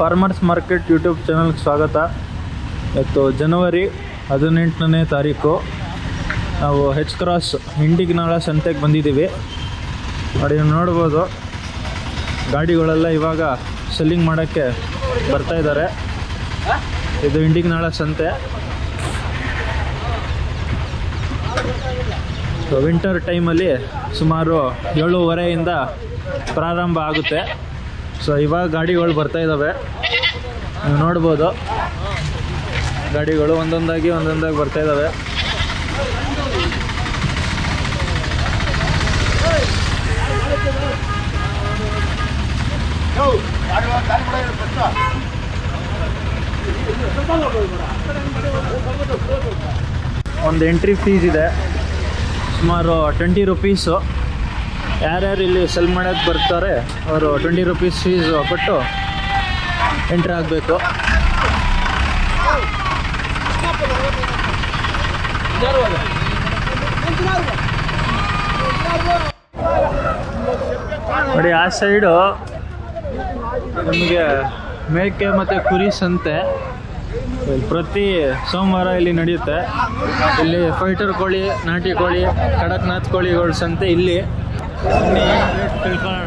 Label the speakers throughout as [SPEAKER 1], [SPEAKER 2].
[SPEAKER 1] Farmers market YouTube ಚಾನಲ್ಗೆ ಸ್ವಾಗತ ಇವತ್ತು ಜನವರಿ ಹದಿನೆಂಟನೇ ತಾರೀಕು ನಾವು ಹೆಚ್ ಕ್ರಾಸ್ ಹಿಂಡಿಗ್ನಾಳ ಸಂತೆಗೆ ಬಂದಿದ್ದೀವಿ ನೋಡಿ ನೀವು ನೋಡ್ಬೋದು ಗಾಡಿಗಳೆಲ್ಲ ಇವಾಗ ಸೆಲ್ಲಿಂಗ್ ಮಾಡೋಕ್ಕೆ ಬರ್ತಾ ಇದ್ದಾರೆ ಇದು ಹಿಂಡಿಗ್ನಾಳ ಸಂತೆ ವಿಂಟರ್ ಟೈಮಲ್ಲಿ ಸುಮಾರು ಏಳುವರೆಯಿಂದ ಪ್ರಾರಂಭ ಆಗುತ್ತೆ ಸೊ ಇವಾಗ ಗಾಡಿಗಳು ಬರ್ತಾ ಇದ್ದಾವೆ ನೀವು ನೋಡ್ಬೋದು ಗಾಡಿಗಳು ಒಂದೊಂದಾಗಿ ಒಂದೊಂದಾಗಿ ಬರ್ತಾ ಇದ್ದಾವೆ ಒಂದು ಎಂಟ್ರಿ ಫೀಸ್ ಇದೆ ಸುಮಾರು ಟ್ವೆಂಟಿ ರುಪೀಸು ಯಾರ್ಯಾರು ಇಲ್ಲಿ ಸೆಲ್ ಮಾಡೋಕ್ಕೆ ಬರ್ತಾರೆ ಅವರು ಟ್ವೆಂಟಿ ರುಪೀಸ್ ಫೀಸ್ ಕೊಟ್ಟು ಎಂಟ್ರಿ ಆಗಬೇಕು ನೋಡಿ ಆ ಸೈಡು ನಮಗೆ ಮೇಕೆ ಮತ್ತು ಕುರಿ ಸಂತೆ ಇಲ್ಲಿ ಪ್ರತಿ ಸೋಮವಾರ ಇಲ್ಲಿ ನಡೆಯುತ್ತೆ ಇಲ್ಲಿ ಫೈಟರ್ ಕೋಳಿ ನಾಟಿ ಕೋಳಿ ಕಡಕ್ನಾಥ್ ಕೋಳಿಗಳ ಸಂತೆ ಇಲ್ಲಿ ಬನ್ನಿ ರೇಟ್ ತಿಳ್ಕೊಳ್ಳೋಣ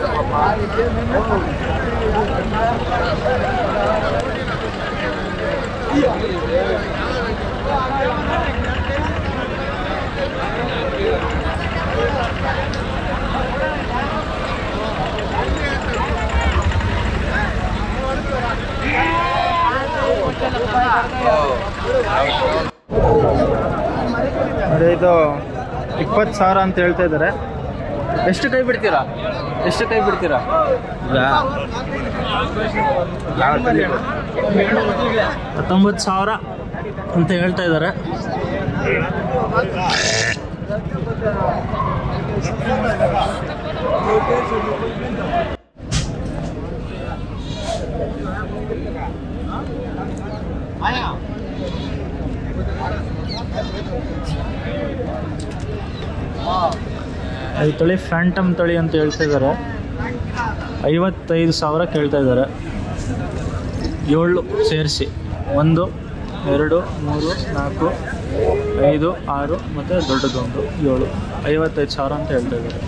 [SPEAKER 1] ನೋಡಿ ಇದು ಇಪ್ಪತ್ತು ಸಾವಿರ ಅಂತ ಹೇಳ್ತಾ ಇದ್ದಾರೆ ಎಷ್ಟು ಕೈ ಬಿಡ್ತೀರಾ ಎಷ್ಟು ಕೈ ಬಿಡ್ತೀರಾ ಹತ್ತೊಂಬತ್ತು ಸಾವಿರ ಅಂತ ಹೇಳ್ತಾ ಇದ್ದಾರೆ ಈ ತಳಿ ಫ್ಯಾಂಟಮ್ ತಳಿ ಅಂತ ಹೇಳ್ತಾ ಇದ್ದಾರೆ ಐವತ್ತೈದು ಸಾವಿರ ಕೇಳ್ತಾ ಇದ್ದಾರೆ ಏಳು ಸೇರಿಸಿ ಒಂದು ಎರಡು ಮೂರು ನಾಲ್ಕು ಐದು ಆರು ಮತ್ತು ದೊಡ್ಡದೊಂದು ಏಳು ಐವತ್ತೈದು ಸಾವಿರ ಅಂತ ಹೇಳ್ತಾ ಇದ್ದಾರೆ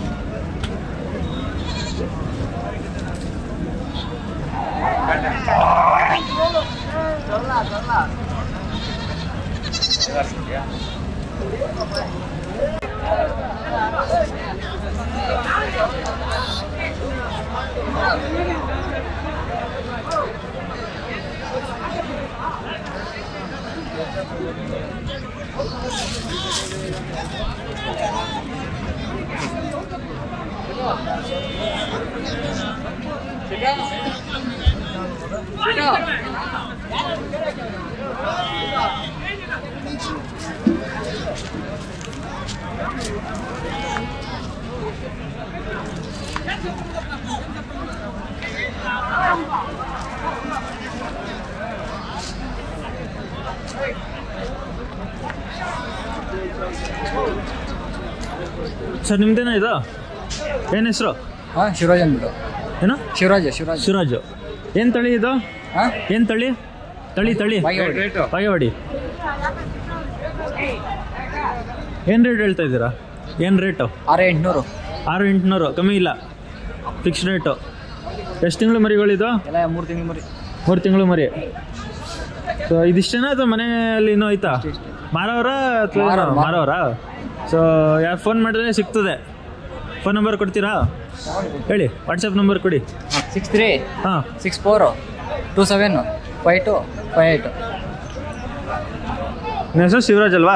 [SPEAKER 1] ಸರ್ ನಿಮ್ದೇನಾ ಇದು ಏನು ಹೆಸರು
[SPEAKER 2] ಹಾಂ ಶಿವರಾಜ್ ಅಂದ್ಬಿಟ್ಟು
[SPEAKER 1] ಏನು
[SPEAKER 2] ಶಿವರಾಜ್ ಶಿವರಾಜ್
[SPEAKER 1] ಶಿವರಾಜು ಏನು ತಳಿ ಇದು
[SPEAKER 2] ಹಾಂ
[SPEAKER 1] ಏನು ತಳಿ ತಳಿ ತಳಿ
[SPEAKER 2] ಬಾಗೇವಾಡಿ.
[SPEAKER 1] ಬಾಗೇವಾಡಿ ಏನು ರೇಟ್ ಹೇಳ್ತಾ ಇದ್ದೀರಾ ಏನು ರೇಟು
[SPEAKER 2] ಆರು ಎಂಟುನೂರು
[SPEAKER 1] ಆರು ಎಂಟುನೂರು ಕಮ್ಮಿ ಇಲ್ಲ ಫಿಕ್ಸ್ ರೇಟು ಎಷ್ಟು ತಿಂಗಳು ಮರಿಗಳಿದು
[SPEAKER 2] ಎಲ್ಲ ಮೂರು ತಿಂಗಳು ಮರಿ
[SPEAKER 1] ಮೂರು ತಿಂಗಳು ಮರಿ ಸೊ ಇದಿಷ್ಟೇನಾ ಅಥವಾ ಮನೆಯಲ್ಲಿ ಇನ್ನೂ ಆಯ್ತಾ ಮಾರವರ ಅಥವಾ
[SPEAKER 2] ಮಾರೋರು, ಮಾರೋರು.
[SPEAKER 1] ಮಾರವರ ಸೊ ಯಾರು ಫೋನ್ ಮಾಡಿದ್ರೆ ಸಿಗ್ತದೆ ಫೋನ್ ನಂಬರ್ ಕೊಡ್ತೀರಾ ಹೇಳಿ ವಾಟ್ಸಪ್ ನಂಬರ್ ಕೊಡಿ
[SPEAKER 2] ಸಿಕ್ಸ್ ತ್ರೀ
[SPEAKER 1] ಹಾಂ
[SPEAKER 2] six four two seven five two five eight
[SPEAKER 1] ನಿಮ್ಮ ಹೆಸರು ಶಿವರಾಜ್ ಅಲ್ವಾ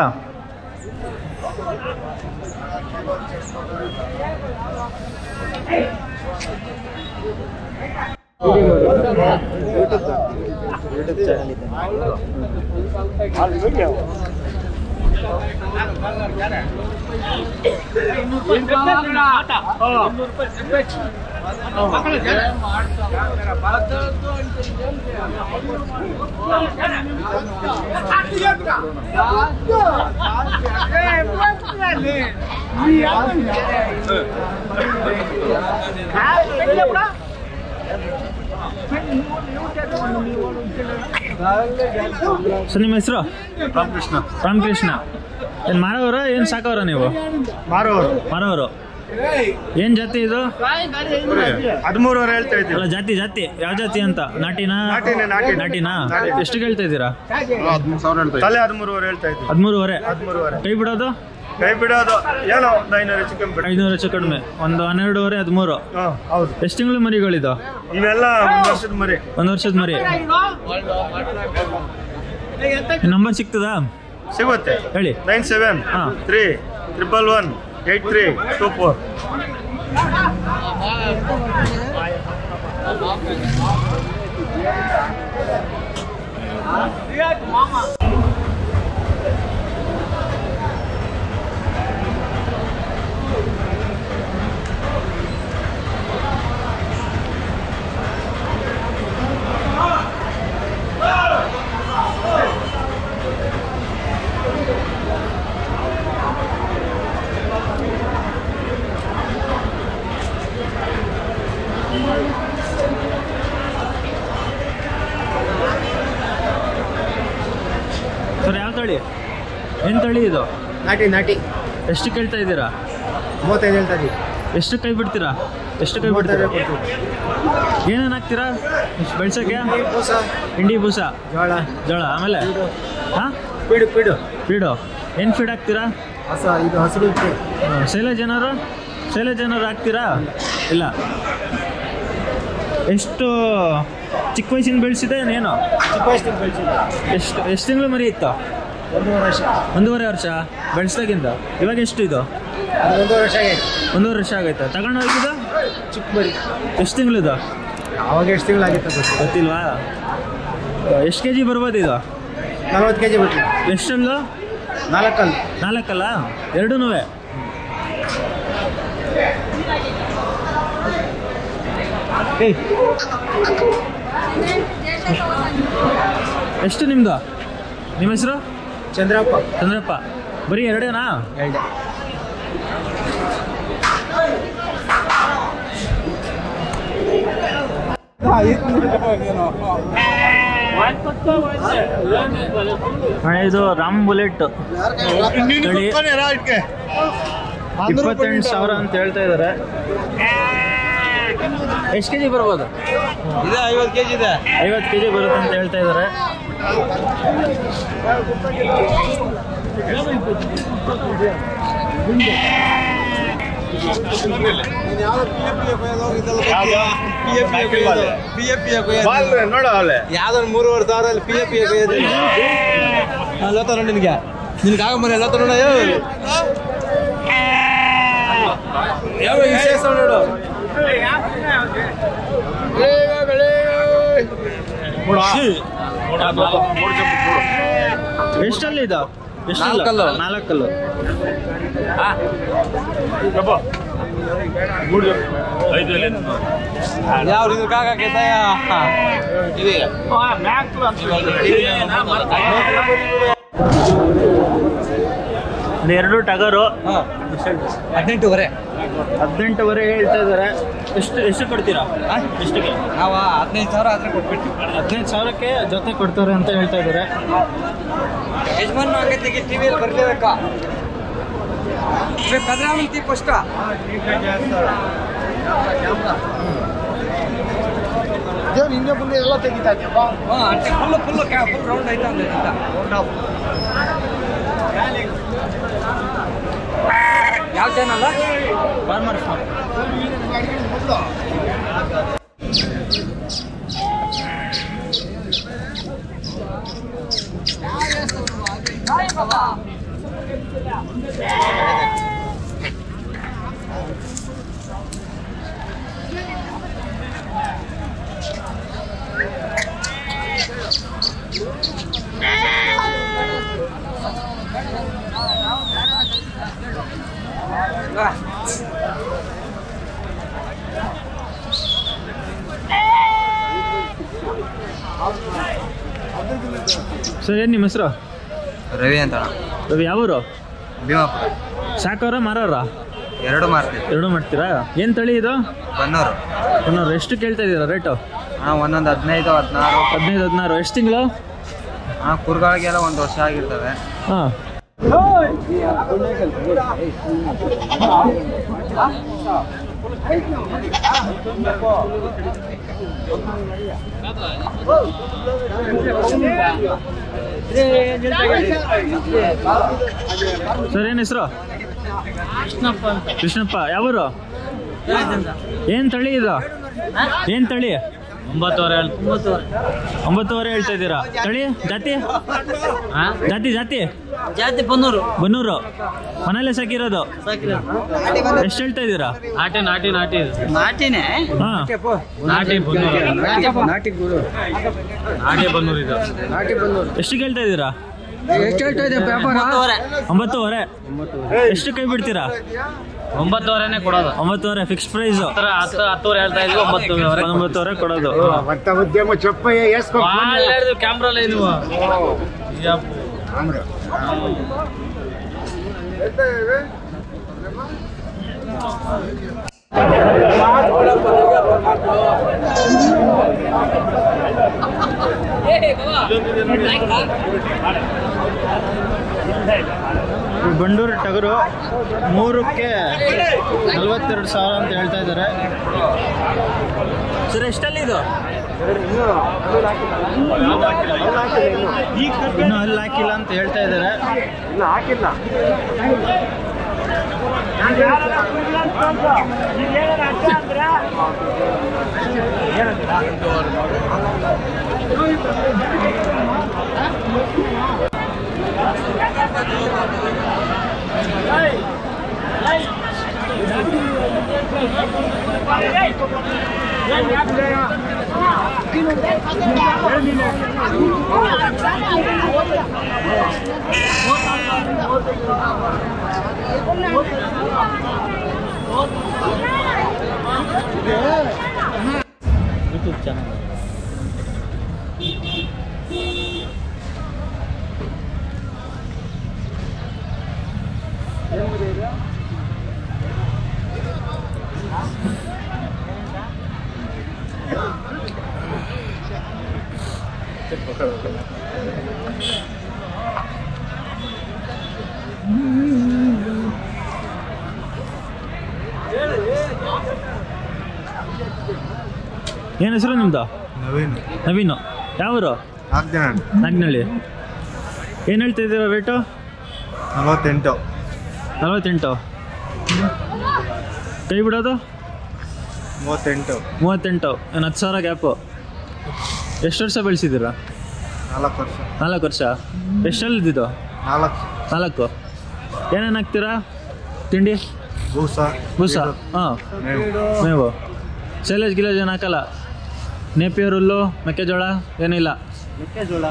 [SPEAKER 1] ಸರ್ ನಿಮ್ಮ ಹೆಸರು
[SPEAKER 3] ರಾಮಕೃಷ್ಣ
[SPEAKER 1] ರಾಮಕೃಷ್ಣ ಏನು ಮಾರೋರ ಏನು ಸಾಕೋರ ನೀವು
[SPEAKER 3] ಮಾರೋರು
[SPEAKER 1] ಮಾರೋರು ಏನು ಜಾತಿ ಇದು
[SPEAKER 3] ಹದಿಮೂರುವರೆ ಹೇಳ್ತಾ ಇದ್ದೀವಿ
[SPEAKER 1] ಅಲ್ಲ ಜಾತಿ ಜಾತಿ ಯಾವ ಜಾತಿ ಅಂತ ನಾಟಿನಾ
[SPEAKER 3] ನಾಟಿನೇ, ನಾಟಿ.
[SPEAKER 1] ನಾಟಿನಾ
[SPEAKER 3] ನಾಟಿ.
[SPEAKER 1] ಎಷ್ಟು ಕೇಳ್ತಾ ಇದ್ದೀರಾ
[SPEAKER 3] ಹದಿಮೂರು ಸಾವಿರ ಹೇಳ್ತಾ ತಲೆ ಹದಿಮೂರುವರೆ ಹೇಳ್ತಾ ಇದ್ದೀವಿ
[SPEAKER 1] ಹದಿಮೂರುವರೆ
[SPEAKER 3] ಹದಿಮೂರುವರೆ
[SPEAKER 1] ಕೈ ಬಿಡೋದು
[SPEAKER 3] ಕೈ ಬಿಡೋದು ಏನೋ ಒಂದು ಐನೂರು ಹೆಚ್ಚು ಕಮ್ಮಿ ಬಿಡಿ
[SPEAKER 1] ಐನೂರು ಹೆಚ್ಚು ಕಡಿಮೆ ಒಂದು ಹನ್ನೆರಡುವರೆ ಹದಿಮೂರು
[SPEAKER 3] ಹಾಂ ಹೌದು
[SPEAKER 1] ಎಷ್ಟು ತಿಂಗಳು ಮರಿಗಳಿದು
[SPEAKER 3] ಇವೆಲ್ಲ ಒಂದು ವರ್ಷದ ಮರಿ
[SPEAKER 1] ಒಂದು ವರ್ಷದ ಮರಿ ನಂಬರ್ ಸಿಗ್ತದಾ
[SPEAKER 3] ಸಿಗುತ್ತೆ
[SPEAKER 1] ಹೇಳಿ
[SPEAKER 3] ನೈನ್ ಸೆವೆನ್
[SPEAKER 1] ಹಾ.
[SPEAKER 3] Three triple one eight three two four
[SPEAKER 1] sir ಯಾವ ತಳಿ ಏನು ತಳಿ ಇದು
[SPEAKER 4] ನಾಟಿ ನಾಟಿ
[SPEAKER 1] ಎಷ್ಟು ಕೇಳ್ತಾ ಇದ್ದೀರಾ
[SPEAKER 4] ಮೂವತ್ತೈದು ಹೇಳ್ತಾ ಇದ್ದೀವಿ
[SPEAKER 1] ಎಷ್ಟು ಕೈ ಬಿಡ್ತೀರಾ ಎಷ್ಟು ಕೈ ಬಿಡ್ತೀರಾ ಏನೇನು ಹಾಕ್ತೀರಾ ಇಷ್ಟು ಬೆಳ್ಸಕ್ಕೆ
[SPEAKER 4] ಬೂಸ
[SPEAKER 1] ಹಿಂಡಿ ಬೂಸ
[SPEAKER 4] ಜೋಳ
[SPEAKER 1] ಜೋಳ ಆಮೇಲೆ ಹಾಂ
[SPEAKER 4] ಪಿಡು ಪಿಡು
[SPEAKER 1] ಫೀಡು ಏನು ಫೀಡ್ ಹಾಕ್ತೀರಾ
[SPEAKER 4] ಹಸ ಇದು ಹಸಿರು ಪೀಡು
[SPEAKER 1] ಶೈಲೇಜ್ ಏನಾರು ಶೈಲೇಜ್ ಏನಾರು ಹಾಕ್ತೀರಾ ಇಲ್ಲ ಎಷ್ಟು ಚಿಕ್ಕ ವಯಸ್ಸಿನ ಬೆಳೆಸಿದೆ ಏನು
[SPEAKER 4] ಚಿಕ್ಕ ವಯಸ್ಸಿನ ಬೆಳೆಸಿದ್ದು
[SPEAKER 1] ಎಷ್ಟು ಎಷ್ಟು ತಿಂಗಳು ಮರಿ ಇತ್ತು
[SPEAKER 4] ಒಂದೂವರೆ ವರ್ಷ
[SPEAKER 1] ಒಂದೂವರೆ ವರ್ಷ ಬೆಳೆಸ್ದಾಗಿಂದ ಇವಾಗ ಎಷ್ಟು ಇದು
[SPEAKER 4] ಅದು ಒಂದೂವರೆ ವರ್ಷ ಆಗೈತೆ
[SPEAKER 1] ಒಂದೂವರೆ ವರ್ಷ ಆಗೈತೆ ತಗೊಂಡು ಹೋಗಿದ್ದು
[SPEAKER 4] ಚಿಕ್ಕ ಮರಿ
[SPEAKER 1] ಎಷ್ಟು ತಿಂಗಳಿದು
[SPEAKER 4] ಅವಾಗ ಎಷ್ಟು ತಿಂಗಳಾಗಿತ್ತು ಗೊತ್ತು
[SPEAKER 1] ಗೊತ್ತಿಲ್ವಾ ಎಷ್ಟು ಕೆ ಜಿ ಬರ್ಬೋದು ಇದು
[SPEAKER 4] ನಲ್ವತ್ತು ಕೆ ಜಿ ಬಿಟ್ಟು
[SPEAKER 1] ಎಷ್ಟಲ್ಲು
[SPEAKER 4] ನಾಲ್ಕಲ್ಲಿ
[SPEAKER 1] ನಾಲ್ಕಲ್ಲ ಎರಡೂ ಎಷ್ಟು ನಿಮ್ಮದು ನಿಮ್ಮ ಹೆಸರು
[SPEAKER 4] ಚಂದ್ರಪ್ಪ
[SPEAKER 1] ಚಂದ್ರಪ್ಪ ಬರೀ ಎರಡೇನಾ
[SPEAKER 4] ಎರಡೆ
[SPEAKER 1] ಅಣ್ಣ ಇದು ರಾಮ್ ಬುಲೆಟ್ ತಳಿ ಇಪ್ಪತ್ತೆಂಟು ಸಾವಿರ ಅಂತ ಹೇಳ್ತಾ ಇದ್ದಾರೆ ಎಷ್ಟು ಕೆ ಜಿ ಬರ್ಬೋದು
[SPEAKER 4] ಇದೆ ಐವತ್ತು ಕೆ ಜಿ ಇದೆ
[SPEAKER 1] ಐವತ್ತು ಕೆ ಜಿ ಬರುತ್ತೆ ಅಂತ ಹೇಳ್ತಾ ಇದ್ದಾರೆ
[SPEAKER 3] ನೋಡ ಅವಳೆ
[SPEAKER 4] ಯಾವ್ದೊಂದು ಮೂರುವರೆ ಸಾವಿರ ಅಲ್ಲಿ ಪಿ ಎಫ್ ಪಿ ಎಲ್ಲ ತರೋ ನಿನಗೆ ನಿನಗೆ ಆಗ ಮನೆ ಎಲ್ಲ ತರೋಣ ಯಾವ ವಿಶೇಷ ನೋಡು
[SPEAKER 1] ಎಷ್ಟಲ್ಲಿ ಇದು ಎಷ್ಟಲ್ಲ
[SPEAKER 4] ನಾಲ್ಕಲ್ಲು.
[SPEAKER 1] ನಾಲ್ಕಲ್ಲು
[SPEAKER 4] ಯಾವ ನಿನಗೆ ಆಗಾಕೈತ
[SPEAKER 1] ಇದು ಎರಡು ಟಗರು
[SPEAKER 4] ಹದಿನೆಂಟುವರೆ
[SPEAKER 1] ಹದಿನೆಂಟುವರೆ ಹೇಳ್ತಾ ಇದ್ದಾರೆ ಎಷ್ಟು ಎಷ್ಟು ಕೊಡ್ತೀರಾ ಎಷ್ಟಿಗೆ
[SPEAKER 4] ನಾವು ಹದಿನೈದು ಸಾವಿರ ಆದ್ರೆ ಕೊಟ್ಬಿಟ್ಟು
[SPEAKER 1] ಹದಿನೈದು ಸಾವಿರಕ್ಕೆ ಜೊತೆ ಕೊಡ್ತಾರೆ ಅಂತ ಹೇಳ್ತಾ ಇದ್ದಾರೆ
[SPEAKER 4] ಯಜಮಾನ್ ಆಗತ್ತಿಗೆ ಟಿವಿಯಲ್ಲಿ ಬರ್ಲೇಬೇಕಾ ಭದ್ರಾವತಿ ಫಸ್ಟ್ ನಿನ್ನೆ ಮುಂದೆ ಎಲ್ಲ ತೆಗಿತಾ ಹಾಂ అంటే ಫುಲ್ ಫುಲ್ ಫುಲ್ ರೌಂಡ್ ಆಯ್ತಾ ಅಂದ್ರೆ ಯಾವ ಚಾನಲ್
[SPEAKER 1] ಫಾರ್ಮರ್ ಫಾರ್ಮ್ ಸರ್ ಏನು ನಿಮ್ಮ ಹೆಸರು
[SPEAKER 4] ರವಿ ಅಂತ
[SPEAKER 1] ರವಿ ಯಾವೂರು
[SPEAKER 4] ಭೀಮಾಪುರ
[SPEAKER 1] ಸಾಕೋರ ಮಾರೋರ
[SPEAKER 4] ಎರಡು ಮಾರ್ತೀವಿ
[SPEAKER 1] ಎರಡು ಮಾಡ್ತೀರಾ ಏನು ತಳಿ ಇದು
[SPEAKER 4] ಬನ್ನೂರು
[SPEAKER 1] ಇನ್ನೂರು ಎಷ್ಟು ಕೇಳ್ತಾ ಇದ್ದೀರಾ ರೇಟು
[SPEAKER 2] ಹಾಂ ಒಂದೊಂದು ಹದಿನೈದು ಹದಿನಾರು
[SPEAKER 1] ಹದಿನೈದು ಹದಿನಾರು ಎಷ್ಟು ತಿಂಗಳು
[SPEAKER 2] ಹಾಂ ಕುರ್ಗಳಿಗೆಲ್ಲ ಒಂದು ವರ್ಷ ಆಗಿರ್ತವೆ
[SPEAKER 1] ಹಾಂ ಸರ್ ಏನು ಹೆಸರು ಕೃಷ್ಣಪ್ಪ ಯಾವೂರು ಏನ್ ತಳಿ ಇದು ಏನ್ ತಳಿ ಒಂಬತ್ತುವರೆ ಒಂಬತ್ತುವರೆ ಹೇಳ್ತಾ ಇದ್ದೀರಾ ತಳಿ ಜಾತಿ ಜಾತಿ ಜಾತಿ
[SPEAKER 5] ಜಾತಿ ಬನ್ನೂರು
[SPEAKER 1] ಬನ್ನೂರು ಮನೇಲೆ ಸಾಕಿರೋದು ಎಷ್ಟು ಹೇಳ್ತಾ ಇದ್ದೀರಾ
[SPEAKER 5] ನಾಟಿ ನಾಟಿ ನಾಟಿ ನಾಟಿನೇ
[SPEAKER 1] ಹಾ
[SPEAKER 5] ನಾಟಿ ಬನ್ನೂರು
[SPEAKER 2] ನಾಟಿ ಗುರು
[SPEAKER 5] ನಾಟಿ ಬನ್ನೂರು ಇದು
[SPEAKER 1] ಎಷ್ಟು ಕೇಳ್ತಾ ಇದ್ದೀರಾ
[SPEAKER 2] ಎಷ್ಟು ಹೇಳ್ತಾ ಇದೆ ವ್ಯಾಪಾರ
[SPEAKER 1] ಒಂಬತ್ತುವರೆ ಎಷ್ಟು ಕೈ ಬಿಡ್ತೀರಾ
[SPEAKER 5] ಒಂಬತ್ತುವರೆನೆ ಕೊಡೋದು
[SPEAKER 1] ಒಂಬತ್ತುವರೆ ಫಿಕ್ಸ್ ಪ್ರೈಸ್
[SPEAKER 5] ಹತ್ತರ ಹತ್ತು ಹತ್ತುವರೆ ಹೇಳ್ತಾ ಇದ್ವಿ ಒಂಬತ್ತುವರೆ
[SPEAKER 1] ಒಂಬತ್ತುವರೆ ಕೊಡೋದು
[SPEAKER 3] ಮತ್ತೆ ಉದ್ಯಮ ಚೊಪ್ಪಯ್ಯ ಎಸ್ಕೊ
[SPEAKER 5] ಕ್ಯಾಮ್ರಲ್ಲ ನೀವು
[SPEAKER 1] ಬಂಡೂರು ಟಗರು ಮೂರಕ್ಕೆ ನಲ್ವತ್ತೆರಡು ಸಾವಿರ ಅಂತ ಹೇಳ್ತಾ ಇದ್ದಾರೆ ಸರ್ ಎಷ್ಟಲ್ಲಿ ಇದು ಇನ್ನು ಅಲ್ಲಿ ಹಾಕಿಲ್ಲ ಅಂತ ಹೇಳ್ತಾ ಇದ್ದಾರೆ ಯೂಟ್ಯೂಬ್ ಚಾನಲ್ ಏನು ಹೆಸರು ನಿಮ್ದು
[SPEAKER 3] ನವೀನ್
[SPEAKER 1] ನವೀನು ಯಾವೂರು
[SPEAKER 3] ನಾಲ್ಕು ಜನ
[SPEAKER 1] ನಾಗ್ನಳ್ಳಿ ಏನು ಹೇಳ್ತಾ ಇದ್ದೀರಾ ರೇಟು
[SPEAKER 3] ನಲವತ್ತೆಂಟು
[SPEAKER 1] ನಲವತ್ತೆಂಟು ಕೈ ಬಿಡೋದು
[SPEAKER 3] ಮೂವತ್ತೆಂಟು
[SPEAKER 1] ಮೂವತ್ತೆಂಟು ಏನು ಹತ್ತು ಸಾವಿರ ಗ್ಯಾಪು ಎಷ್ಟು ವರ್ಷ ಬೆಳೆಸಿದ್ದೀರಾ
[SPEAKER 3] ನಾಲ್ಕು ವರ್ಷ
[SPEAKER 1] ನಾಲ್ಕು ವರ್ಷ ಎಷ್ಟಲ್ಲಿ ಇದ್ದಿದ್ದು
[SPEAKER 3] ನಾಲ್ಕು
[SPEAKER 1] ನಾಲ್ಕು ಏನೇನು ಹಾಕ್ತೀರಾ ತಿಂಡಿ
[SPEAKER 3] ಬೂಸ
[SPEAKER 1] ಬೂಸ ಹಾಂ
[SPEAKER 3] ಮೇವು
[SPEAKER 1] ಮೇವು ಸೈಲೇಜ್ ಗಿಲೇಜ್ ಏನು ಹಾಕಲ್ಲ ನೇಪಿಯರ್ ಹುಲ್ಲು ಮೆಕ್ಕೆಜೋಳ ಏನಿಲ್ಲ
[SPEAKER 3] ಮೆಕ್ಕೆಜೋಳ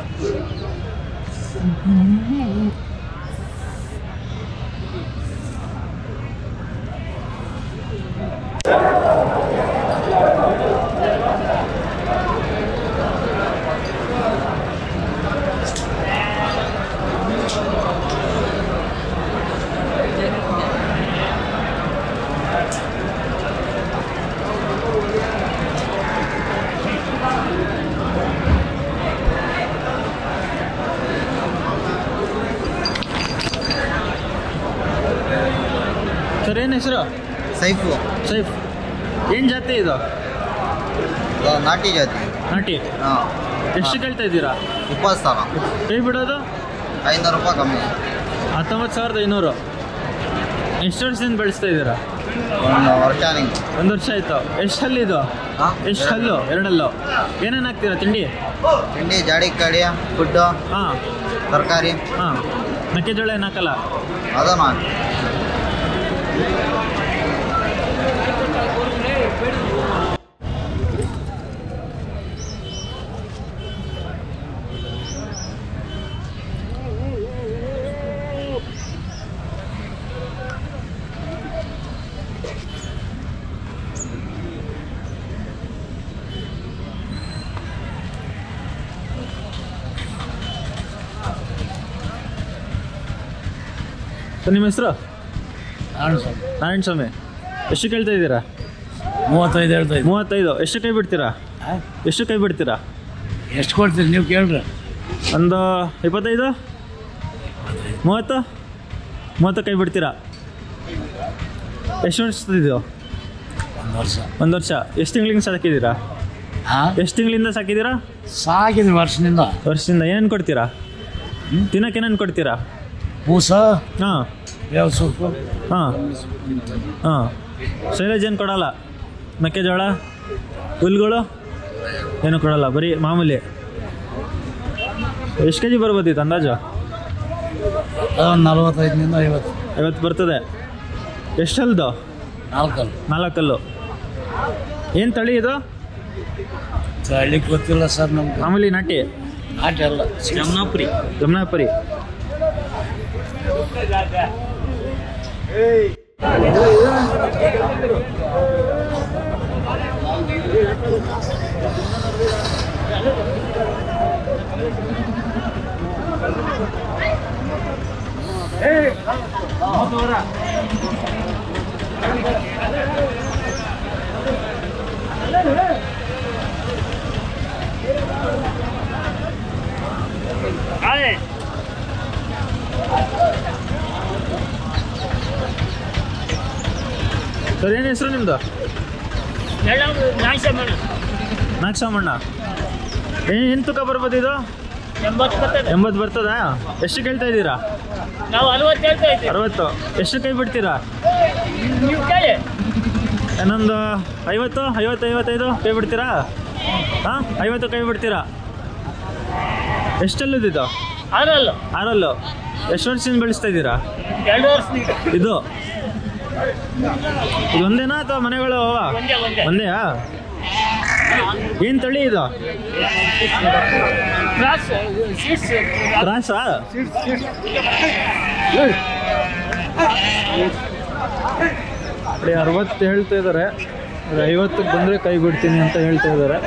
[SPEAKER 1] ಸರ್ ಏನು ಹೆಸರು
[SPEAKER 2] ಸೈಫು
[SPEAKER 1] ಸೈಫ್ ಏನು ಜಾತಿ ಇದು
[SPEAKER 2] ನಾಟಿ ಜಾತಿ
[SPEAKER 1] ನಾಟಿ
[SPEAKER 2] ಹಾಂ
[SPEAKER 1] ಎಷ್ಟು ಕೇಳ್ತಾ ಇದ್ದೀರಾ
[SPEAKER 2] ಇಪ್ಪತ್ತು ಸಾವಿರ
[SPEAKER 1] ಕೈ ಬಿಡೋದು
[SPEAKER 2] ಐನೂರು ರೂಪಾಯಿ ಕಮ್ಮಿ
[SPEAKER 1] ಹತ್ತೊಂಬತ್ತು ಸಾವಿರದ ಐನೂರು ಎಷ್ಟು ವರ್ಷದಿಂದ ಬೆಳೆಸ್ತಾ ಇದ್ದೀರಾ
[SPEAKER 2] ಒಂದು ವರ್ಷ ನಿಂಗೆ
[SPEAKER 1] ಒಂದು ವರ್ಷ ಆಯಿತು ಎಷ್ಟು ಹಲ್ಲು ಇದು
[SPEAKER 2] ಹಾಂ
[SPEAKER 1] ಎಷ್ಟು ಹಲ್ಲು ಎರಡಲ್ಲು ಏನೇನು ಹಾಕ್ತೀರಾ ತಿಂಡಿ
[SPEAKER 2] ತಿಂಡಿ ಜಾಡಿ ಕಡಿ ಫುಡ್ಡು
[SPEAKER 1] ಹಾಂ
[SPEAKER 2] ತರಕಾರಿ
[SPEAKER 1] ಹಾಂ ಮೆಕ್ಕೆಜೋಳ ಏನು ಹಾಕಲ್ಲ
[SPEAKER 2] ಅದನ್ನು ಹಾಕಿ
[SPEAKER 1] ಸರ್ ನಿಮ್ಮ ಹೆಸರು ನಾರಾಯಣ ಸ್ವಾಮಿ ಎಷ್ಟು ಕೇಳ್ತಾ ಇದ್ದೀರಾ
[SPEAKER 6] ಮೂವತ್ತೈದು ಹೇಳ್ತಾ ಇದ್ದೀನಿ
[SPEAKER 1] ಮೂವತ್ತೈದು ಎಷ್ಟು ಕೈ ಬಿಡ್ತೀರಾ ಎಷ್ಟು ಕೈ ಬಿಡ್ತೀರಾ
[SPEAKER 6] ಎಷ್ಟು ಕೊಡ್ತೀರಿ ನೀವು ಕೇಳ್ರಿ
[SPEAKER 1] ಒಂದು ಇಪ್ಪತ್ತೈದು ಮೂವತ್ತು ಮೂವತ್ತು ಕೈ ಬಿಡ್ತೀರಾ ಎಷ್ಟು ವರ್ಷದಿದ್ದು
[SPEAKER 6] ಒಂದು ವರ್ಷ
[SPEAKER 1] ಒಂದು ವರ್ಷ ಎಷ್ಟು ತಿಂಗಳಿಂದ ಸಾಕಿದ್ದೀರಾ
[SPEAKER 6] ಹಾಂ
[SPEAKER 1] ಎಷ್ಟು ತಿಂಗಳಿಂದ ಸಾಕಿದ್ದೀರಾ
[SPEAKER 6] ಸಾಕಿದ್ವಿ ವರ್ಷದಿಂದ
[SPEAKER 1] ವರ್ಷದಿಂದ ಏನೇನು ಕೊಡ್ತೀರಾ ತಿನ್ನಕ್ಕೆ ಏನೇನು ಕೊಡ್ತೀರಾ
[SPEAKER 6] ಬೂಸ
[SPEAKER 1] ಹಾಂ
[SPEAKER 6] ಬೇವು ಸೊಪ್ಪು
[SPEAKER 1] ಹಾಂ ಹಾಂ ಸೈಲೇಜ್ ಏನು ಕೊಡಲ್ಲ ಮೆಕ್ಕೆಜೋಳ ಹುಲ್ಗಳು ಏನು ಕೊಡಲ್ಲ ಬರೀ ಮಾಮೂಲಿ ಎಷ್ಟು ಕೆ ಜಿ ಬರ್ಬೋದಿತ್ತು ಅಂದಾಜು
[SPEAKER 6] ಅದೊಂದು ನಲವತ್ತೈದರಿಂದ ಐವತ್ತು
[SPEAKER 1] ಐವತ್ತು ಬರ್ತದೆ ಎಷ್ಟು ಹಲ್ದು
[SPEAKER 6] ನಾಲ್ಕಲ್ಲಿ
[SPEAKER 1] ನಾಲ್ಕಲ್ಲು ಏನು ತಳಿ ಇದು
[SPEAKER 6] ಹಳ್ಳಿಗೆ ಗೊತ್ತಿಲ್ಲ ಸರ್ ನಮ್ಗೆ
[SPEAKER 1] ಮಾಮೂಲಿ ನಾಟಿ
[SPEAKER 6] ಆಟ ಎಲ್ಲ
[SPEAKER 5] ಜಮ್ನಾಪುರಿ
[SPEAKER 1] ಜಮನಾಪುರಿ ಸರ್ ಏನು ಹೆಸರು ನಿಮ್ಮದು ನಾಲ್ಕು ಸಾಮಣ್ಣ ಏನು ಏನು ತೂಕ ಬರ್ಬೋದು ಇದು ಎಂಬತ್ತು ಬರ್ತದಾ ಎಷ್ಟು ಕೇಳ್ತಾ ಇದ್ದೀರಾ
[SPEAKER 5] ನಾವು ಅರವತ್ತು ಹೇಳ್ತಾ ಇದ್ದೀವಿ
[SPEAKER 1] ಅರವತ್ತು ಎಷ್ಟು ಕೈ ಬಿಡ್ತೀರಾ
[SPEAKER 5] ನೀವು ಕೇಳಿ
[SPEAKER 1] ಇನ್ನೊಂದು ಐವತ್ತು ಐವತ್ತು ಐವತ್ತೈದು ಕೈ ಬಿಡ್ತೀರಾ ಹಾಂ ಐವತ್ತು ಕೈ ಬಿಡ್ತೀರಾ ಎಷ್ಟಲ್ಲಿದ್ದು
[SPEAKER 5] ಆರಲ್ಲ
[SPEAKER 1] ಆರಲ್ಲು ಎಷ್ಟು ವರ್ಷದಿಂದ ಬೆಳೆಸ್ತಾ ಇದ್ದೀರಾ
[SPEAKER 5] ಎರಡು ವರ್ಷ
[SPEAKER 1] ಇದು ಇದು ಒಂದೇನಾ ಅಥವಾ ಮನೆಗಳು ಅವ?
[SPEAKER 5] ಒಂದೇ ಒಂದೇ
[SPEAKER 1] ಒಂದೇಯಾ ಏನು ತಳಿ ಇದು
[SPEAKER 5] ಕ್ರಾಸ್ ಸೀಟ್ಸ್
[SPEAKER 1] ಕ್ರಾಸಾ ನೋಡಿ ಅರವತ್ತು ಹೇಳ್ತಾ ಇದ್ದಾರೆ ಅದು ಐವತ್ತಕ್ಕೆ ಬಂದರೆ ಕೈ ಬಿಡ್ತೀನಿ ಅಂತ ಹೇಳ್ತಾ ಇದ್ದಾರೆ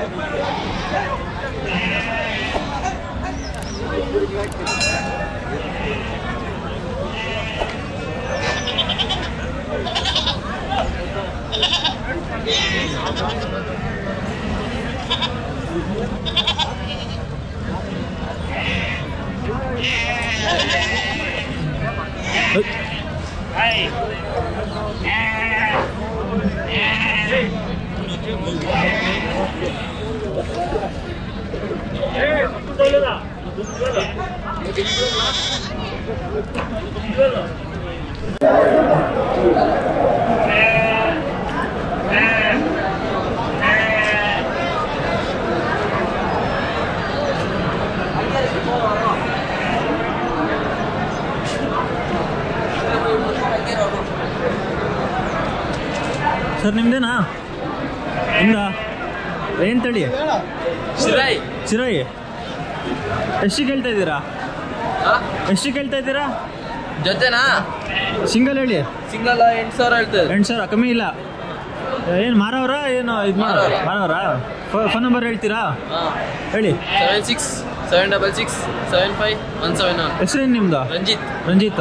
[SPEAKER 1] ಸರ್ ನಿಮ್ದೇನಾ ನಿಮ್ದಾ ಏನು ತಳಿ
[SPEAKER 2] ಶಿರಾಯಿ
[SPEAKER 1] ಚಿರಾಯಿ ಎಷ್ಟು ಕೇಳ್ತಾ ಇದ್ದೀರಾ ಎಷ್ಟು ಕೇಳ್ತಾ ಇದ್ದೀರಾ
[SPEAKER 2] ಜೊತೆನಾ
[SPEAKER 1] ಸಿಂಗಲ್ ಹೇಳಿ
[SPEAKER 2] ಸಿಂಗಲ್ ಎಂಟು ಸಾವಿರ ಹೇಳ್ತದೆ
[SPEAKER 1] ಎಂಟು ಸಾವಿರ ಕಮ್ಮಿ ಇಲ್ಲ ಏನು ಮಾರವ್ರ ಏನು ಇದು ಮಾರವ್ರ ಮಾರವ್ರ ಫೋನ್ ನಂಬರ್ ಹೇಳ್ತೀರಾ ಹೇಳಿ
[SPEAKER 2] seven six seven double six seven five one seven one
[SPEAKER 1] ಹೆಸರೇನು ನಿಮ್ಮದು
[SPEAKER 2] ರಂಜಿತ್
[SPEAKER 1] ರಂಜಿತ್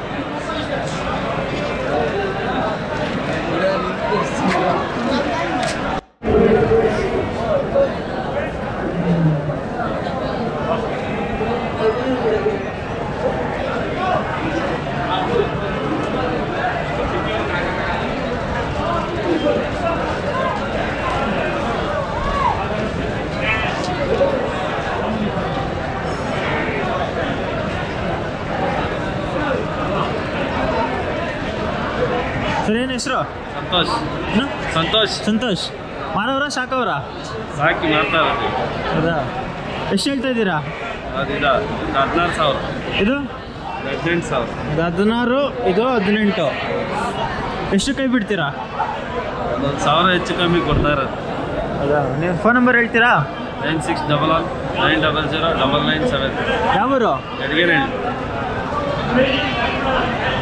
[SPEAKER 1] ಸರ್ ಏನು ಹೆಸರು
[SPEAKER 5] ಸಂತೋಷ್
[SPEAKER 1] ಏನು?
[SPEAKER 5] ಸಂತೋಷ್
[SPEAKER 1] ಸಂತೋಷ್ ಮಾರವ್ರ ಸಾಕವ್ರ
[SPEAKER 5] ಸಾಕಿ ಮಾಡ್ತಾ ಇರೋದು
[SPEAKER 1] ಹೌದಾ ಎಷ್ಟು ಹೇಳ್ತಾ ಇದ್ದೀರಾ
[SPEAKER 5] ಅದಿದ ಹದಿನಾರು ಸಾವಿರ
[SPEAKER 1] ಇದು
[SPEAKER 5] ಹದಿನೆಂಟು ಸಾವಿರ
[SPEAKER 1] ಇದು ಹದಿನಾರು ಇದು ಹದಿನೆಂಟು ಎಷ್ಟು ಕೈ ಬಿಡ್ತೀರಾ
[SPEAKER 5] ಒಂದು ಸಾವಿರ ಹೆಚ್ಚು ಕಮ್ಮಿ ಕೊಡ್ತಾ ಇರೋದು
[SPEAKER 1] ಹೌದಾ ನೀವು ಫೋನ್ ನಂಬರ್ ಹೇಳ್ತೀರಾ
[SPEAKER 5] nine six double one nine double zero double nine seven
[SPEAKER 1] ಯಾವೂರು
[SPEAKER 5] ಎಡಗೇನಹಳ್ಳಿ